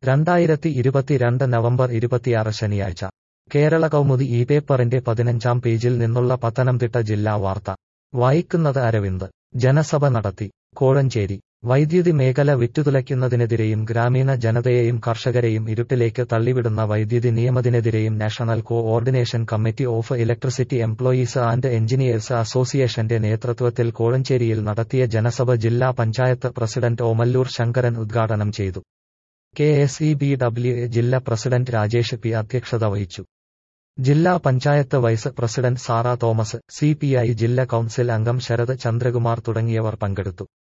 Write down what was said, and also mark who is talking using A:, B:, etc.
A: രണ്ടായിരത്തി ഇരുപത്തിരണ്ട് നവംബർ ഇരുപത്തിയാറ് ശനിയാഴ്ച കേരള കൗമുദി ഈ പേപ്പറിന്റെ പതിനഞ്ചാം പേജിൽ നിന്നുള്ള പത്തനംതിട്ട ജില്ലാ വാർത്ത വായിക്കുന്നത് അരവിന്ദ് ജനസഭ നടത്തി കോഴഞ്ചേരി വൈദ്യുതി മേഖല വിറ്റുതുലയ്ക്കുന്നതിനെതിരെയും ഗ്രാമീണ ജനതയെയും കർഷകരെയും ഇരുട്ടിലേക്ക് തള്ളിവിടുന്ന വൈദ്യുതി നിയമത്തിനെതിരെയും national coordination committee of electricity employees and engineers അസോസിയേഷന്റെ നേതൃത്വത്തിൽ കോഴഞ്ചേരിയിൽ നടത്തിയ ജനസഭ ജില്ലാ പഞ്ചായത്ത് പ്രസിഡന്റ് ഓമല്ലൂർ ശങ്കരൻ ഉദ്ഘാടനം ചെയ്തു K S E B W A ജില്ലാ പ്രസിഡന്റ് രാജേഷ് പി അധ്യക്ഷത വഹിച്ചു ജില്ലാ panchayat vice president Sara Thomas C P I ജില്ലാ കൌൺസിൽ അംഗം ശരത് ചന്ദ്രകുമാർ തുടങ്ങിയവർ പങ്കെടുത്തു